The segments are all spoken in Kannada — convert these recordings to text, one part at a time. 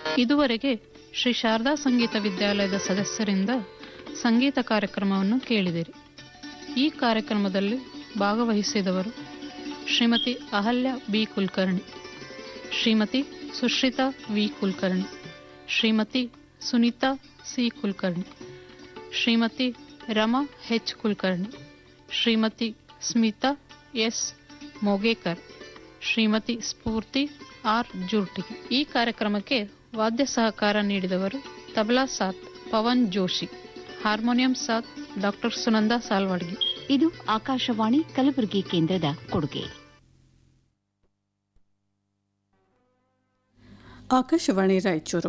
ಇದುವರೆಗೆ ಶ್ರೀ ಶಾರದಾ ಸಂಗೀತ ವಿದ್ಯಾಲಯದ ಸದಸ್ಯರಿಂದ ಸಂಗೀತ ಕಾರ್ಯಕ್ರಮವನ್ನು ಕೇಳಿದಿರಿ ಈ ಕಾರ್ಯಕ್ರಮದಲ್ಲಿ ಭಾಗವಹಿಸಿದವರು Shrimati Ahalya B Kulkarni Shrimati Sushrita V Kulkarni Shrimati Sunita C Kulkarni Shrimati Rama H Kulkarni Shrimati Smita S Mogekar Shrimati Spoorthi R Jurti ಈ ಕಾರ್ಯಕ್ರಮಕ್ಕೆ ವಾದ್ಯ ಸಹಕಾರ ನೀಡಿದವರು ತಬಲಾ ಸಾತ್ ಪವನ್ ಜೋಶಿ ಹಾರ್ಮೋನಿಯಂ ಸಾತ್ ಡಾಕ್ಟರ್ ಸುನಂದಾ ಸಾಲ್ವಾಡ್ಗಿ ಇದು ಆಕಾಶವಾಣಿ ಕಲಬುರಗಿ ಕೇಂದ್ರದ ಕೊಡುಗೆ ಆಕಾಶವಾಣಿ ರಾಯಚೂರು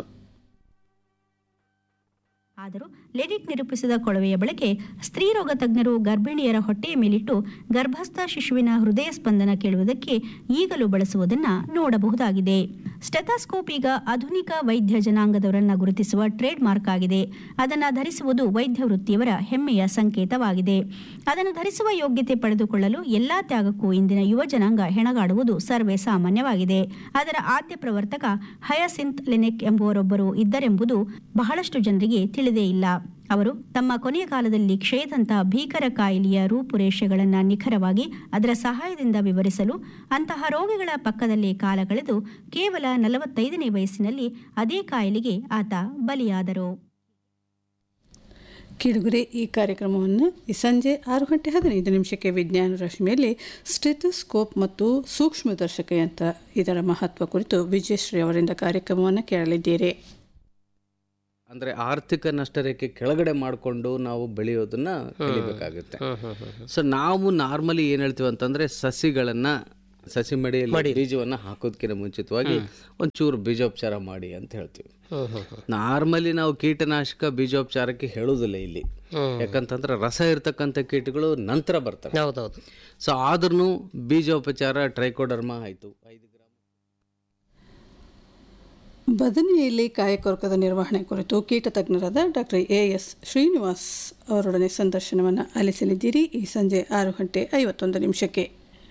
ಆದರೂ ಲೆರಿಕ್ ನಿರೂಪಿಸಿದ ಕೊಳವೆಯ ಬಳಕೆ ಸ್ತ್ರೀರೋಗ ತಜ್ಞರು ಗರ್ಭಿಣಿಯರ ಹೊಟ್ಟೆಯ ಮೇಲಿಟ್ಟು ಗರ್ಭಸ್ಥ ಶಿಶುವಿನ ಹೃದಯ ಸ್ಪಂದನ ಕೇಳುವುದಕ್ಕೆ ಈಗಲೂ ಬಳಸುವುದನ್ನು ನೋಡಬಹುದಾಗಿದೆ ಸ್ಟೆಥಾಸ್ಕೋಪ್ ಈಗ ಆಧುನಿಕ ವೈದ್ಯ ಜನಾಂಗದವರನ್ನ ಗುರುತಿಸುವ ಟ್ರೇಡ್ ಮಾರ್ಕ್ ಆಗಿದೆ ಅದನ್ನು ಧರಿಸುವುದು ವೈದ್ಯ ವೃತ್ತಿಯವರ ಹೆಮ್ಮೆಯ ಸಂಕೇತವಾಗಿದೆ ಅದನ್ನು ಧರಿಸುವ ಯೋಗ್ಯತೆ ಪಡೆದುಕೊಳ್ಳಲು ಎಲ್ಲಾ ತ್ಯಾಗಕ್ಕೂ ಇಂದಿನ ಯುವ ಜನಾಂಗ ಹೆಣಗಾಡುವುದು ಸರ್ವೇ ಸಾಮಾನ್ಯವಾಗಿದೆ ಅದರ ಆದ್ಯ ಪ್ರವರ್ತಕ ಹಯಸಿಂತ್ ಲೆನೆಕ್ ಎಂಬುವರೊಬ್ಬರು ಇದ್ದರೆಂಬುದು ಬಹಳಷ್ಟು ಜನರಿಗೆ ತಿಳಿದೇ ಇಲ್ಲ ಅವರು ತಮ್ಮ ಕೊನೆಯ ಕಾಲದಲ್ಲಿ ಕ್ಷಯದಂತಹ ಭೀಕರ ಕಾಯಿಲೆಯ ರೂಪುರೇಷೆಗಳನ್ನು ನಿಖರವಾಗಿ ಅದರ ಸಹಾಯದಿಂದ ವಿವರಿಸಲು ಅಂತಹ ರೋಗಿಗಳ ಪಕ್ಕದಲ್ಲೇ ಕಾಲ ಕಳೆದು ಕೇವಲ ನಲವತ್ತೈದನೇ ವಯಸ್ಸಿನಲ್ಲಿ ಅದೇ ಕಾಯಿಲೆಗೆ ಆತ ಬಲಿಯಾದರು ಕಿಡುಗುರೆ ಈ ಕಾರ್ಯಕ್ರಮವನ್ನು ಈ ಸಂಜೆ ಆರು ಗಂಟೆ ಹದಿನೈದು ನಿಮಿಷಕ್ಕೆ ವಿಜ್ಞಾನ ರಶ್ಮಿಯಲ್ಲಿ ಸ್ಟೆಥೋಸ್ಕೋಪ್ ಮತ್ತು ಸೂಕ್ಷ್ಮದರ್ಶಕ ಯಂತ್ರ ಇದರ ಮಹತ್ವ ಕುರಿತು ವಿಜಯಶ್ರೀ ಅವರಿಂದ ಕಾರ್ಯಕ್ರಮವನ್ನು ಕೇಳಲಿದ್ದೀರಿ ಅಂದ್ರೆ ಆರ್ಥಿಕ ನಷ್ಟರೇಖೆ ಕೆಳಗಡೆ ಮಾಡಿಕೊಂಡು ನಾವು ಬೆಳೆಯೋದನ್ನ ಕಲಿಬೇಕಾಗುತ್ತೆ ಸೊ ನಾವು ನಾರ್ಮಲಿ ಏನ್ ಹೇಳ್ತೀವಿ ಅಂತಂದ್ರೆ ಸಸಿಗಳನ್ನ ಸಸಿ ಮಡಿಯಲ್ಲಿ ಬೀಜವನ್ನ ಹಾಕೋದಕ್ಕಿಂತ ಮುಂಚಿತವಾಗಿ ಒಂಚೂರು ಬೀಜೋಪಚಾರ ಮಾಡಿ ಅಂತ ಹೇಳ್ತೀವಿ ನಾರ್ಮಲಿ ನಾವು ಕೀಟನಾಶಕ ಬೀಜೋಪಚಾರಕ್ಕೆ ಹೇಳೋದಿಲ್ಲ ಇಲ್ಲಿ ಯಾಕಂತಂದ್ರೆ ರಸ ಇರ್ತಕ್ಕಂಥ ಕೀಟಗಳು ನಂತರ ಬರ್ತವೆ ಹೌದೌದು ಸೊ ಆದ್ರೂ ಬೀಜೋಪಚಾರ ಟ್ರೈಕೋಡರ್ಮ ಆಯ್ತು ಐದು ಗ್ರಾಮ್ ಬದನೆಯಲ್ಲಿ ಕಾಯಕೊರಕದ ನಿರ್ವಹಣೆ ಕುರಿತು ಕೀಟ ತಜ್ಞರಾದ ಡಾಕ್ಟರ್ ಎ ಎಸ್ ಶ್ರೀನಿವಾಸ್ ಅವರೊಡನೆ ಸಂದರ್ಶನವನ್ನು ಆಲಿಸಲಿದ್ದೀರಿ ಈ ಸಂಜೆ ಆರು ಗಂಟೆ ಐವತ್ತೊಂದು ನಿಮಿಷಕ್ಕೆ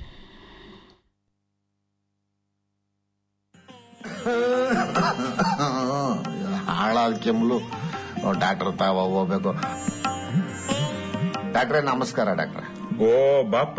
ಹಾಳಾದ ಕೆಮ್ಮಲು ಡಾಕ್ಟರ್ ತಾವ ಹೋಗ್ಬೇಕು ಡಾಕ್ಟ್ರೆ ನಮಸ್ಕಾರ ಡಾಕ್ಟ್ರೆ ಓ ಬಾಪ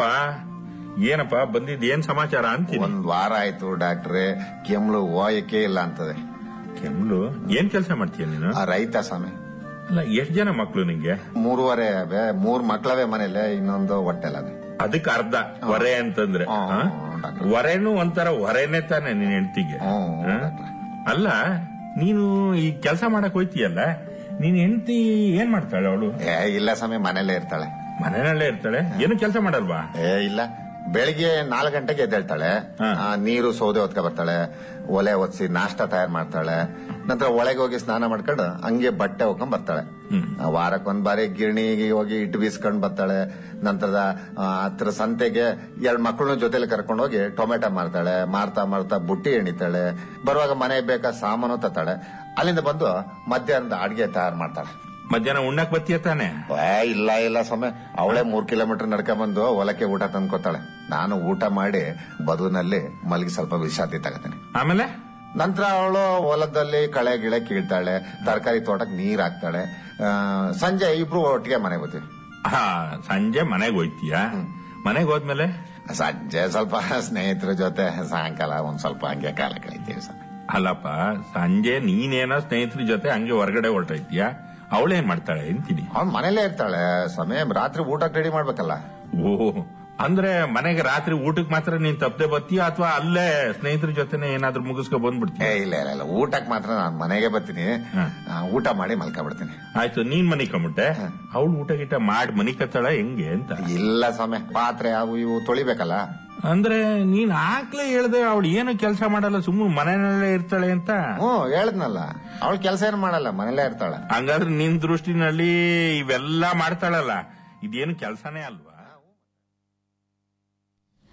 ಏನಪ್ಪ ಬಂದಿದ್ ಏನ್ ಸಮಾಚಾರ ಅಂತೀನಿ ಒಂದ್ ವಾರ ಆಯ್ತು ಡಾಕ್ಟ್ರೆ ಕೆಮ್ಲು ಹೋಯಕ್ಕೆ ಇಲ್ಲ ಅಂತದೆ ಕೆಮ್ಲು ಏನ್ ಕೆಲಸ ಮಾಡ್ತೀಯ ನೀನು ಆ ರೈತ ಸ್ವಾಮಿ ಅಲ್ಲ ಎಷ್ಟ್ ಜನ ಮಕ್ಳು ನಿಂಗೆ ಮೂರುವರೆ ಅವೆ ಮೂರ್ ಮಕ್ಳವೆ ಮನೇಲೆ ಇನ್ನೊಂದು ಹೊಟ್ಟೆಲದೆ ಅದಕ್ಕೆ ಅರ್ಧ ಹೊರೆ ಅಂತಂದ್ರೆ ಹ್ಮ್, ಆ? ಹ್ಮ್, ಡಾಕ್ಟ್ರೆ. ಹೊರೆನೂ ಒಂಥರ ಹೊರೆನೇ ತಾನೆ ನಿನ್ ಹೆಂಡತಿಗೆ ಹ್ಮ್, ಡಾಕ್ಟ್ರೆ. ಅಲ್ಲ ನೀನು ಈ ಕೆಲಸ ಮಾಡಕ್ ಹೋಯ್ತೀಯಲ್ಲ ನೀನ್ ಹೆಂಡತಿ ಏನ್ ಮಾಡ್ತಾಳೆ ಅವಳು ಏ ಇಲ್ಲ ಸ್ವಾಮಿ ಮನೇಲೆ ಇರ್ತಾಳೆ ಮನೆಯಲ್ಲೇ ಇರ್ತಾಳೆ ಏನು ಕೆಲಸ ಮಾಡಲ್ವಾ ಏ ಇಲ್ಲ ಬೆಳಿಗ್ಗೆ ನಾಲ್ಕು ಗಂಟೆಗೆ ಎದ್ದೇಳ್ತಾಳೆ ಹಾ. ಆ, ನೀರು ಸೌದೆ ಹೊತ್ಕೊ ಬರ್ತಾಳೆ ಒಲೆ ಒತ್ಸಿ ನಾಷ್ಟ ತಯಾರು ಮಾಡ್ತಾಳೆ ನಂತರ ಒಳಗೆ ಹೋಗಿ ಸ್ನಾನ ಮಾಡ್ಕೊಂಡು ಹಂಗೆ ಬಟ್ಟೆ ಹೋಗ್ಕೊಂಡ್ ಬರ್ತಾಳೆ ಆ, ವಾರಕ್ಕೊಂದ್ ಬಾರಿ ಗಿರಣಿಗೆ ಹೋಗಿ ಇಟ್ಟು ಬೀಸ್ಕೊಂಡ್ ಬರ್ತಾಳೆ ನಂತರದ ಆ, ಹತ್ರ ಸಂತೆಗೆ ಎರಡ್ ಮಕ್ಕಳನ್ನ ಜೊತೆಲಿ ಕರ್ಕೊಂಡು ಹೋಗಿ ಟೊಮೆಟೊ ಮಾರ್ತಾಳೆ ಮಾರ್ತಾ ಮಾರ್ತಾ ಬುಟ್ಟಿ ಎಣಿತಾಳೆ ಬರುವಾಗ ಮನೆಗೆ ಬೇಕಾದ ಸಾಮಾನು ತತ್ತಾಳೆ ಅಲ್ಲಿಂದ ಬಂದು ಮಧ್ಯಾಹ್ನದ ಅಡ್ಗೆ ತಯಾರು ಮಾಡ್ತಾಳೆ ಮಧ್ಯಾಹ್ನ ಉಣ್ಣಕ್ ಬತ್ತೀಯ ತಾನೆ ಏ, ಇಲ್ಲ ಇಲ್ಲ ಸ್ವಾಮಿ ಅವಳೇ ಮೂರ್ ಕಿಲೋಮೀಟರ್ ನಡ್ಕೊಂಡ್ ಬಂದು ಹೊಲಕ್ಕೆ ಊಟ ತಂದ್ಕೊತಾಳೆ ನಾನು ಊಟ ಮಾಡಿ ಬದುನಲ್ಲಿ ಮಲಗಿ ಸ್ವಲ್ಪ ವಿಶ್ರಾಂತಿ ತಗತೀನಿ ಆಮೇಲೆ ನಂತರ ಅವಳು ಹೊಲದಲ್ಲಿ ಕಳೆ ಗಿಳೆ ಕೀಳ್ತಾಳೆ ತರಕಾರಿ ತೋಟಕ್ಕೆ ನೀರ್ ಹಾಕ್ತಾಳೆ ಆ, ಸಂಜೆ ಇಬ್ರು ಒಟ್ಟಿಗೆ ಮನೆಗೆ ಬರ್ತೀವಿ ಹಾ ಸಂಜೆ ಮನೆಗೆ ಹೋಯ್ತೀಯ ಮನೆಗೆ ಹೋದ್ಮೇಲೆ ಸಂಜೆ ಸ್ವಲ್ಪ ಸ್ನೇಹಿತರ ಜೊತೆ ಸಾಯಂಕಾಲ ಒಂದ್ ಸ್ವಲ್ಪ ಹಂಗೆ ಕಾಲ ಕಳಿತೀವಿ ಸ್ವಾಮಿ ಅಲ್ಲಪ್ಪ ಸಂಜೆ ನೀನೇನೋ ಸ್ನೇಹಿತರ ಜೊತೆ ಹಂಗೆ ಹೊರಗಡೆ ಹೊರಟೈತೀಯ ಅವಳೇನ್ ಮಾಡ್ತಾಳೆ ಅಂತೀನಿ ಅವ್ನ್ ಮನೇಲೇ ಇರ್ತಾಳೆ ಸ್ವಾಮಿ ರಾತ್ರಿ ಊಟಕ್ಕೆ ರೆಡಿ ಮಾಡ್ಬೇಕಲ್ಲ ಓ ಅಂದ್ರೆ ಮನೆಗೆ ರಾತ್ರಿ ಊಟಕ್ಕೆ ಮಾತ್ರ ನೀನ್ ತಪ್ಪದೆ ಬರ್ತೀಯ ಅಥವಾ ಅಲ್ಲೇ ಸ್ನೇಹಿತರ ಜೊತೆನೆ ಏನಾದ್ರೂ ಮುಗಿಸ್ಕೊ ಏ ಬಂದ್ಬಿಡ್ತೀಯ ಇಲ್ಲ ಇಲ್ಲ ಇಲ್ಲ ಊಟಕ್ಕೆ ಮಾತ್ರ ನಾನು ಮನೆಗೆ ಬರ್ತೀನಿ ಹ್ಮ್. ಆ, ಊಟ ಮಾಡಿ ಮಲ್ಕೊಂಡ್ಬಿಡ್ತೀನಿ ಆಯ್ತು ನೀನ್ ಮನಿ ಕಮ್ಬಿಟ್ಟೆ ಅವಳು ಊಟ ಗೀಟ ಮಾಡಿ ಮನಿ ಕತ್ತಾಳ ಹೆಂಗೆ ಅಂತ ಇಲ್ಲ ಸ್ವಾಮಿ ಪಾತ್ರೆ ಅವು ಇವು ತೊಳಿಬೇಕಲ್ಲ ಅಂದ್ರೆ ನೀನ್ ಆಗ್ಲೇ ಹೇಳ್ದೆ ಅವಳು ಏನು ಕೆಲಸ ಮಾಡಲ್ಲ ಸುಮ್ಮನೆ ಮನೆಯಲ್ಲೇ ಇರ್ತಾಳೆ ಅಂತ ಹ್ಮ್ ಹೇಳದ್ನಲ್ಲ ಅವಳು ಕೆಲಸ ಏನ್ ಮಾಡಲ್ಲ ಮನೇಲೇ ಇರ್ತಾಳೆ ಹಂಗಾದ್ರೆ ನಿನ್ ದೃಷ್ಟಿನಲ್ಲಿ ಇವೆಲ್ಲ ಮಾಡ್ತಾಳಲ್ಲ ಇದೇನು ಕೆಲಸನೇ ಅಲ್ವಾ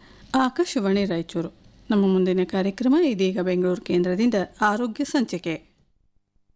ಆಕಾಶವಾಣಿ ರಾಯಚೂರು ನಮ್ಮ ಮುಂದಿನ ಕಾರ್ಯಕ್ರಮ ಇದೀಗ ಬೆಂಗಳೂರು ಕೇಂದ್ರದಿಂದ ಆರೋಗ್ಯ ಸಂಚಿಕೆ